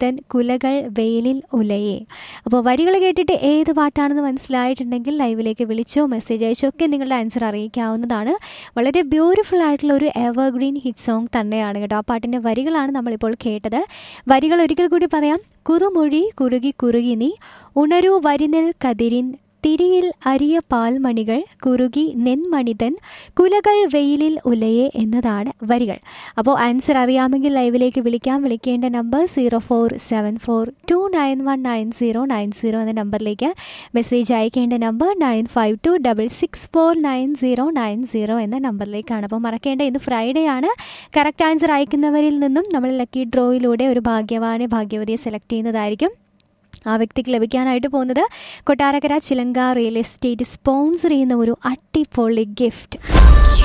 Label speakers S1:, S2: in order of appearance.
S1: മണിതൻ കുലകൾ വെയിലിൽ ഉലയെ അപ്പോൾ വരികൾ കേട്ടിട്ട് ഏത് പാട്ടാണെന്ന് മനസ്സിലായിട്ടുണ്ടെങ്കിൽ ലൈവിലേക്ക് വിളിച്ചോ മെസ്സേജ് അയച്ചോ ഒക്കെ നിങ്ങളുടെ ആൻസർ അറിയിക്കാവുന്നതാണ് വളരെ ബ്യൂട്ടിഫുൾ ആയിട്ടുള്ള ഒരു എവർഗ്രീൻ ഹിറ്റ് സോങ് തന്നെയാണ് കേട്ടോ ആ പാട്ടിൻ്റെ വരികളാണ് നമ്മളിപ്പോൾ കേട്ടത് വരികൾ ഒരിക്കൽ കൂടി പറയാം കുറുമൊഴി കുറുകി കുറുകി നീ ഉണരൂ വരിനെൽ കതിരിൻ തിരിയിൽ അരിയ പാൽമണികൾ കുറുകി നെന്മണിതൻ കുലകൾ വെയിലിൽ ഉലയെ എന്നതാണ് വരികൾ അപ്പോൾ ആൻസർ അറിയാമെങ്കിൽ ലൈവിലേക്ക് വിളിക്കാം വിളിക്കേണ്ട number zero four seven four two nine one nine zero nine zero എന്ന നമ്പറിലേക്ക് മെസ്സേജ് അയക്കേണ്ട number nine five two double six four nine zero nine zero എന്ന നമ്പറിലേക്കാണ് അപ്പോൾ മറക്കേണ്ട ഇന്ന് ഫ്രൈഡേ ആണ് കറക്റ്റ് ആൻസർ അയക്കുന്നവരിൽ നിന്നും നമ്മൾ ലക്കി ഡ്രോയിലൂടെ ഒരു ഭാഗ്യവാനെ ഭാഗ്യവതിയെ സെലക്ട് ചെയ്യുന്നതായിരിക്കും ആ വ്യക്തിക്ക് ലഭിക്കാനായിട്ട് പോകുന്നത് കൊട്ടാരക്കര ചിലങ്ക റിയൽ എസ്റ്റേറ്റ് സ്പോൺസർ ചെയ്യുന്ന ഒരു അടിപൊളി ഗിഫ്റ്റ്